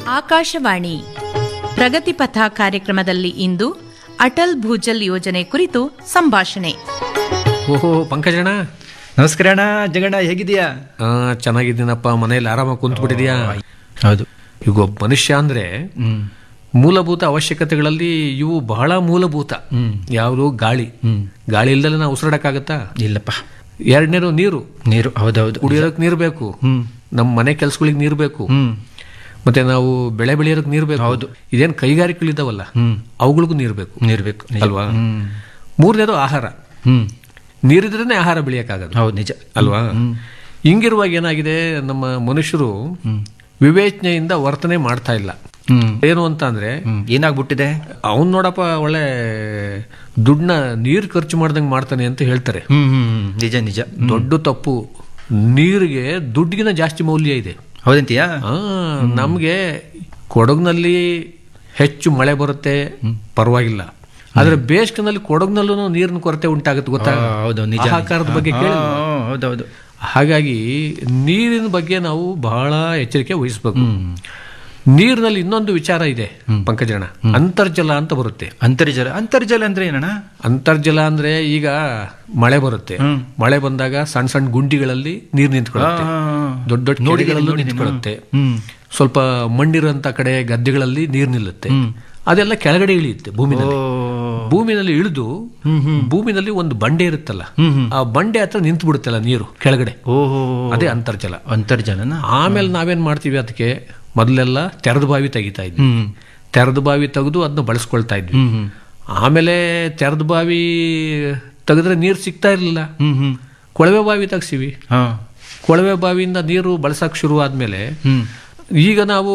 ಆಕಾಶವಾಣಿ ಪ್ರಗತಿಪಥ ಕಾರ್ಯಕ್ರಮದಲ್ಲಿ ಇಂದು ಅಟಲ್ ಭೂಜಲ್ ಯೋಜನೆ ಕುರಿತು ಸಂಭಾಷಣೆ ಓಹೋ ಪಂಕಜಣ್ಣ ನಮಸ್ಕಾರ ಅಣ್ಣ ಜಗಣ್ಣ ಹೇಗಿದೀಯಾ ಆ, ಚೆನ್ನಾಗಿದ್ದೀನಪ್ಪ ಮನೇಲಿ ಆರಾಮಾಗಿ ಕುಂತ್ಬಿಟ್ಟಿದ್ಯಾ ಹೌದು ಈಗ ಒಬ್ಬ ಮನುಷ್ಯ ಅಂದ್ರೆ ಹ್ಮ್ ಮೂಲಭೂತ ಅವಶ್ಯಕತೆಗಳಲ್ಲಿ ಇವು ಬಹಳ ಮೂಲಭೂತ ಯಾವುದು ಗಾಳಿ ಗಾಳಿ ಇಲ್ದಲೆ ನಾವು ಉಸಿರಾಡಕ್ಕಾಗತ್ತಾ ಇಲ್ಲಪ್ಪ ಎರಡನೇದು ನೀರು ನೀರು ಹೌದೌದು ಕುಡಿಯೋದಕ್ಕೆ ನೀರು ಬೇಕು ಹ್ಮ್ ನಮ್ಮ ಮನೆ ಕೆಲ್ಸಗಳಿಗೆ ನೀರು ಬೇಕು ಹ್ಮ್ ಮತ್ತೆ ನಾವು ಬೆಳೆ ಬೆಳೆಯೋದಕ್ಕೆ ನೀರು ಬೇಕು ಹೌದು. ಇದೇನು ಕೈಗಾರಿಕೆಗಳಿದಾವಲ್ಲ ಹ್ಮ್ ಅವುಗಳಿಗೂ ನೀರು ಬೇಕು ನೀರು ಬೇಕು ನಿಜ. ಅಲ್ವಾ ಹ್ಮ್ ಮೂರನೇದು ಆಹಾರ ಹ್ಮ್ ನೀರಿದ್ರೇನೆ ಆಹಾರ ಬೆಳೆಯಕ್ಕಾಗದು ಹೌದು ನಿಜ ಅಲ್ವಾ ಹಿಂಗಿರುವಾಗ ಏನಾಗಿದೆ ನಮ್ಮ ಮನುಷ್ಯರು ವಿವೇಚನೆಯಿಂದ ವರ್ತನೆ ಮಾಡ್ತಾ ಇಲ್ಲ ಹ್ಮ್ ಏನು ಅಂತ ಅಂದ್ರೆ ಹ್ಮ್ ಏನಾಗ್ಬಿಟ್ಟಿದೆ ಅವನ್ ನೋಡಪ್ಪ ಒಳ್ಳೆ ದುಡ್ಡನ್ನ ನೀರ್ ಖರ್ಚು ಮಾಡ್ದಂಗೆ ಮಾಡ್ತಾನೆ ಅಂತ ಹೇಳ್ತಾರೆ ಹ್ಮ್ ಹ್ಮ್ ಹ್ಮ್. ನಿಜ ನಿಜ ದೊಡ್ಡ ತಪ್ಪು ನೀರಿಗೆ ದುಡ್ಡಿಗಿನ ಜಾಸ್ತಿ ಮೌಲ್ಯ ಇದೆ ಹೌದಂತೀಯಾ ಆ, ನಮ್ಗೆ ಕೊಡಗಿನಲ್ಲಿ ಹೆಚ್ಚು ಮಳೆ ಬರುತ್ತೆ ಪರವಾಗಿಲ್ಲ ಆದ್ರೆ ಬೇಸಿಗೆನಲ್ಲಿ ಕೊಡಗಿನಲ್ಲೂ ನೀರಿನ ಕೊರತೆ ಉಂಟಾಗುತ್ತೆ ಗೊತ್ತಾ ಆ, ಹೌದು ನಿಜ ಆಹಾಕಾರದ ಬಗ್ಗೆ ಆ, ಕೇಳಿ ಆ, ಹೌದೌದು ಹಾಗಾಗಿ ನೀರಿನ ಬಗ್ಗೆ ನಾವು ಬಹಳ ಎಚ್ಚರಿಕೆ ವಹಿಸಬೇಕು ನೀರಿನಲ್ಲಿ ಇನ್ನೊಂದು ವಿಚಾರ ಇದೆ ಪಂಕಜಣ್ಣ ಅಂತರ್ಜಲ ಅಂತ ಬರುತ್ತೆ ಅಂತರ್ಜಲ ಅಂತರ್ಜಲ ಅಂದ್ರೆ ಏನಣ್ಣ ಅಂತರ್ಜಲ ಅಂದ್ರೆ ಈಗ ಮಳೆ ಬರುತ್ತೆ ಮಳೆ ಬಂದಾಗ ಸಣ್ಣ ಸಣ್ಣ ಗುಂಡಿಗಳಲ್ಲಿ ನೀರು ನಿಂತ್ಕೊಳ್ಳುತ್ತೆ ದೊಡ್ಡ ದೊಡ್ಡ ನೋಡಿಗಳಲ್ಲೂ ನಿಂತ್ಕೊಳ್ಳುತ್ತೆ ಹ್ಮ್ ಸ್ವಲ್ಪ ಮಣ್ಣಿರೋಂಥ ಕಡೆ ಗದ್ದೆಗಳಲ್ಲಿ ನೀರು ನಿಲ್ಲುತ್ತೆ ಅದೆಲ್ಲ ಕೆಳಗಡೆ ಇಳಿಯುತ್ತೆ ಭೂಮಿನಲ್ಲಿ ಭೂಮಿನಲ್ಲಿ ಇಳಿದು ಭೂಮಿನಲ್ಲಿ ಒಂದು ಬಂಡೆ ಇರುತ್ತಲ್ಲ ಆ ಬಂಡೆ ಹತ್ರ ನಿಂತು ಬಿಡುತ್ತಲ್ಲ ನೀರು ಕೆಳಗಡೆ ಓಹೋ ಅದೇ ಅಂತರ್ಜಲ ಅಂತರ್ಜಲನ ಆಮೇಲೆ ನಾವೇನ್ ಮಾಡ್ತೀವಿ ಅದಕ್ಕೆ ಮೊದಲೆಲ್ಲ ತೆರೆದ ಬಾವಿ ತೆಗಿತಾ ಇದ್ವಿ ಹ್ಮ್ ತೆರೆದ ಬಾವಿ ತೆಗೆದು ಅದನ್ನ ಬಳಸ್ಕೊಳ್ತಾ ಇದ್ವಿ ಹ್ಮ್ ಹ್ಮ್ ಆಮೇಲೆ ತೆರೆದ ಬಾವಿ ತೆಗೆದ್ರೆ ನೀರು ಸಿಗ್ತಾ ಇರಲಿಲ್ಲ ಹ್ಮ್ ಹ್ಮ್ ಕೊಳವೆ ಬಾವಿ ತೆಗ್ಸಿವಿ ಹಾ ಕೊಳವೆ ಬಾವಿಯಿಂದ ನೀರು ಬಳಸಕ್ ಶುರು ಆದ್ಮೇಲೆ ಹ್ಮ್ ಈಗ ನಾವು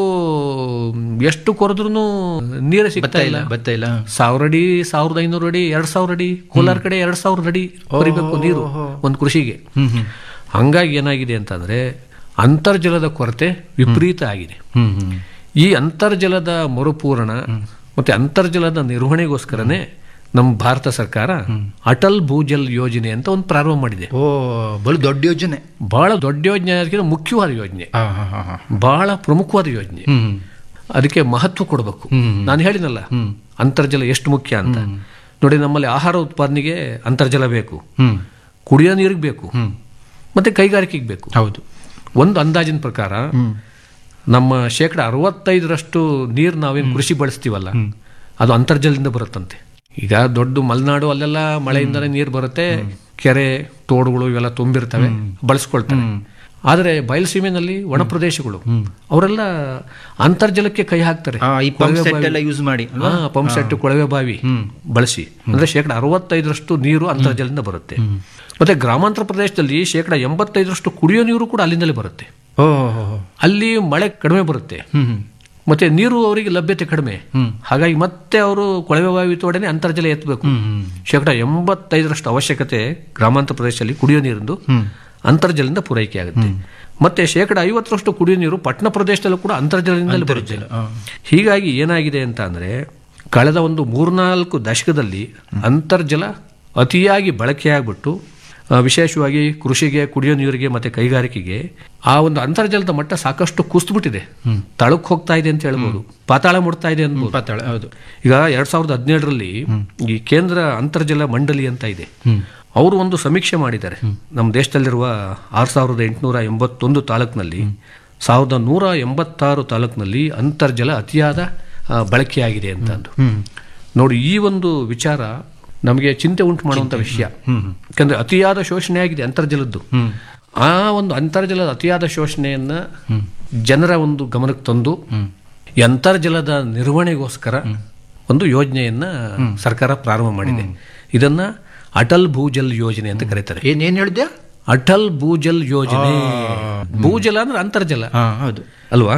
ಎಷ್ಟು ಕೊರೆದ್ರೂ ನೀರೇ ಸಿಗ್ತಾ ಇಲ್ಲ ಬತ್ತ ಇಲ್ಲ ಸಾವಿರ ಅಡಿ ಸಾವಿರದ ಐನೂರು ಅಡಿ ಎರಡ್ ಸಾವಿರ ಅಡಿ ಕೋಲಾರ ಕಡೆ ಎರಡ್ ಸಾವಿರ ಅಡಿ ಕೊರಿಬೇಕು ನೀರು ಒಂದು ಕೃಷಿಗೆ ಹ್ಮ್ ಹ್ಮ್ ಹಂಗಾಗಿ ಏನಾಗಿದೆ ಅಂತಂದ್ರೆ ಅಂತರ್ಜಲದ ಕೊರತೆ ವಿಪರೀತ ಆಗಿದೆ ಹ್ಮ್ ಹ್ಮ್ ಈ ಅಂತರ್ಜಲದ ಮರುಪೂರಣ ಮತ್ತೆ ಅಂತರ್ಜಲದ ನಿರ್ವಹಣೆಗೋಸ್ಕರನೇ ನಮ್ಮ ಭಾರತ ಸರ್ಕಾರ ಅಟಲ್ ಭೂಜಲ್ ಯೋಜನೆ ಅಂತ ಒಂದು ಪ್ರಾರಂಭ ಮಾಡಿದೆ ಓ ಬಲು ದೊಡ್ಡ ಯೋಜನೆ ಬಹಳ ದೊಡ್ಡ ಯೋಜನೆ ಅದಕ್ಕಿಂತ ಮುಖ್ಯವಾದ ಯೋಜನೆ ಹಾ ಹಾ ಹಾ ಹಾ ಬಹಳ ಪ್ರಮುಖವಾದ ಯೋಜನೆ ಹ್ಮ್ ಅದಕ್ಕೆ ಮಹತ್ವ ಕೊಡಬೇಕು ನಾನು ಹೇಳಿನಲ್ಲ ಅಂತರ್ಜಲ ಎಷ್ಟು ಮುಖ್ಯ ಅಂತ ನೋಡಿ ನಮ್ಮಲ್ಲಿ ಆಹಾರ ಉತ್ಪಾದನೆಗೆ ಅಂತರ್ಜಲ ಬೇಕು ಹ್ಮ್ ಕುಡಿಯೋ ನೀರಿಗೆ ಬೇಕು ಮತ್ತೆ ಕೈಗಾರಿಕೆಗೆ ಬೇಕು ಹೌದು ಒಂದು ಅಂದಾಜಿನ ಪ್ರಕಾರ ನಮ್ಮ ಶೇಕಡ ಅರವತ್ತೈದರಷ್ಟು ನೀರು ನಾವೇನು ಕೃಷಿ ಬಳಸ್ತೀವಲ್ಲ ಅದು ಅಂತರ್ಜಲದಿಂದ ಬರುತ್ತಂತೆ ಈಗ ದೊಡ್ಡ ಮಲೆನಾಡು ಅಲ್ಲೆಲ್ಲ ಮಳೆಯಿಂದನೇ ನೀರು ಬರುತ್ತೆ ಕೆರೆ ತೋಡುಗಳು ಇವೆಲ್ಲ ತುಂಬಿರ್ತವೆ ಬಳಸ್ಕೊಳ್ತಾರೆ ಆದರೆ ಬಯಲುಸೀಮೆನಲ್ಲಿ ಒಣ ಪ್ರದೇಶಗಳು ಅವರೆಲ್ಲ ಅಂತರ್ಜಲಕ್ಕೆ ಕೈ ಹಾಕ್ತಾರೆ ಆ, ಈ ಪಂಪ್ ಸೆಟ್ ಎಲ್ಲ ಯೂಸ್ ಮಾಡಿ ಅಲ್ವಾ? ಹಾ, ಪಂಪ್ ಸೆಟ್ ಕೊಳವೆ ಬಾವಿ ಬಳಸಿ ಅಂದ್ರೆ ಶೇಕಡ ಅರವತ್ತೈದರಷ್ಟು ನೀರು ಅಂತರ್ಜಲದಿಂದ ಬರುತ್ತೆ ಮತ್ತೆ ಗ್ರಾಮಾಂತರ ಪ್ರದೇಶದಲ್ಲಿ ಶೇಕಡ ಎಂಬತ್ತೈದರಷ್ಟು ಕುಡಿಯೋ ನೀರು ಕೂಡ ಅಲ್ಲಿಂದಲೇ ಬರುತ್ತೆ ಓ ಹೋ, ಹೋ. ಅಲ್ಲಿ ಮಳೆ ಕಡಿಮೆ ಬರುತ್ತೆ ಹ್ಮ್ ಹ್ಮ್ ಮತ್ತೆ ನೀರು ಅವರಿಗೆ ಲಭ್ಯತೆ ಕಡಿಮೆ ಹಾಗಾಗಿ ಮತ್ತೆ ಅವರು ಕೊಳವೆ ಬಾವಿ ತೋಡನೆ ಅಂತರ್ಜಲ ಎತ್ತಬೇಕು ಶೇಕಡ ಎಂಬತ್ತೈದರಷ್ಟು ಅವಶ್ಯಕತೆ ಗ್ರಾಮಾಂತರ ಪ್ರದೇಶದಲ್ಲಿ ಕುಡಿಯೋ ನೀರಿಂದು ಅಂತರ್ಜಲದಿಂದ ಪೂರೈಕೆ ಆಗುತ್ತೆ ಮತ್ತೆ ಶೇಕಡ ಐವತ್ತರಷ್ಟು ಕುಡಿಯೋ ನೀರು ಪಟ್ಟಣ ಪ್ರದೇಶದಲ್ಲೂ ಕೂಡ ಅಂತರ್ಜಲದಿಂದಲೇ ಬರುತ್ತೆ ಹೀಗಾಗಿ ಏನಾಗಿದೆ ಅಂತ ಅಂದ್ರೆ ಕಳೆದ ಒಂದು ಮೂರ್ನಾಲ್ಕು ದಶಕದಲ್ಲಿ ಅಂತರ್ಜಲ ಅತಿಯಾಗಿ ಬಳಕೆಯಾಗ್ಬಿಟ್ಟು ಆ, ವಿಶೇಷವಾಗಿ ಕೃಷಿಗೆ ಕುಡಿಯೋ ನೀರಿಗೆ ಮತ್ತೆ ಕೈಗಾರಿಕೆಗೆ ಆ ಒಂದು ಅಂತರ್ಜಲದ ಮಟ್ಟ ಸಾಕಷ್ಟು ಕುಸಿದ್ಬಿಟ್ಟಿದೆ ತಳಕ್ ಹೋಗ್ತಾ ಇದೆ ಅಂತ ಹೇಳ್ಬೋದು ಪಾತಾಳ ಮುಡ್ತಾ ಇದೆ ಅನ್ಬೋದು ಪಾತಾಳ ಹೌದು ಈಗ ಎರಡ್ ಸಾವಿರದ ಹದಿನೇಳರಲ್ಲಿ ಈ ಕೇಂದ್ರ ಅಂತರ್ಜಲ ಮಂಡಳಿ ಅಂತ ಇದೆ ಅವರು ಒಂದು ಸಮೀಕ್ಷೆ ಮಾಡಿದ್ದಾರೆ ನಮ್ಮ ದೇಶದಲ್ಲಿರುವ ಆರು ಸಾವಿರದ ಎಂಟುನೂರ ಎಂಬತ್ತೊಂದು ತಾಲೂಕಿನಲ್ಲಿ ಸಾವಿರದ ನೂರ ಎಂಬತ್ತಾರು ತಾಲೂಕಿನಲ್ಲಿ ಅಂತರ್ಜಲ ಅತಿಯಾದ ಆ, ಬಳಕೆಯಾಗಿದೆ ಅಂತ ಅಂದು ನೋಡಿ ಈ ಒಂದು ವಿಚಾರ ನಮಗೆ ಚಿಂತೆ ಉಂಟು ಮಾಡುವಂತ ವಿಷಯ ಯಾಕಂದ್ರೆ ಅತಿಯಾದ ಶೋಷಣೆ ಆಗಿದೆ ಅಂತರ್ಜಲದ್ದು ಆ ಒಂದು ಅಂತರ್ಜಲದ ಅತಿಯಾದ ಶೋಷಣೆಯನ್ನ ಜನರ ಒಂದು ಗಮನಕ್ಕೆ ತಂದು ಈ ಅಂತರ್ಜಲದ ನಿರ್ವಹಣೆಗೋಸ್ಕರ ಒಂದು ಯೋಜನೆಯನ್ನ ಸರ್ಕಾರ ಪ್ರಾರಂಭ ಮಾಡಿದೆ ಇದನ್ನ ಅಟಲ್ ಭೂಜಲ್ ಯೋಜನೆ ಅಂತ ಕರೀತಾರೆ ಏನ್ ಏನ್ ಹೇಳಿದ್ಯಾ ಅಟಲ್ ಭೂಜಲ್ ಯೋಜನೆ ಭೂಜಲ ಅಂದ್ರೆ ಅಂತರ್ಜಲ ಹಾ ಹೌದು ಅಲ್ವಾ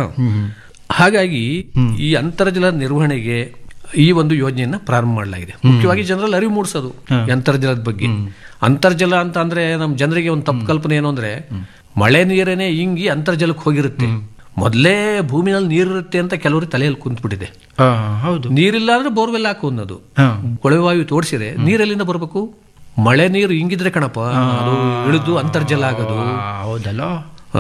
ಹಾಗಾಗಿ ಈ ಅಂತರ್ಜಲ ನಿರ್ವಹಣೆಗೆ ಈ ಒಂದು ಯೋಜನೆಯನ್ನ ಪ್ರಾರಂಭ ಮಾಡಲಾಗಿದೆ ಮುಖ್ಯವಾಗಿ ಜನರಲ್ಲಿ ಅರಿವು ಮೂಡಿಸೋದು ಈ ಅಂತರ್ಜಲದ ಬಗ್ಗೆ ಅಂತರ್ಜಲ ಅಂತ ಅಂದ್ರೆ ನಮ್ಮ ಜನರಿಗೆ ಒಂದು ತಪ್ಪು ಕಲ್ಪನೆ ಏನು ಅಂದ್ರೆ ಮಳೆ ನೀರೇನೆ ಹಿಂಗಿ ಅಂತರ್ಜಲಕ್ಕೆ ಹೋಗಿರುತ್ತೆ ಮೊದಲೇ ಭೂಮಿನಲ್ಲಿ ನೀರಿರುತ್ತೆ ಅಂತ ಕೆಲವರು ತಲೆಯಲ್ಲಿ ಕುಂತ್ಬಿಟ್ಟಿದೆ ಹಾ ಹೌದು ನೀರಿಲ್ಲ ಅಂದ್ರೆ ಬೋರ್ವೆಲ್ ಹಾಕು ಅನ್ನೋದು ಹಾ ಕೊಳವೆ ಬಾವಿ ತೋಡಿಸಿರೆ ನೀರೆಲ್ಲಿಂದ ಬರಬೇಕು ಮಳೆ ನೀರು ಹಿಂಗಿದ್ರೆ ಕಣಪ್ಪ ಅದು ಇಳಿದು ಅಂತರ್ಜಲ ಆಗೋದು ಆ, ಹೌದಲ್ಲ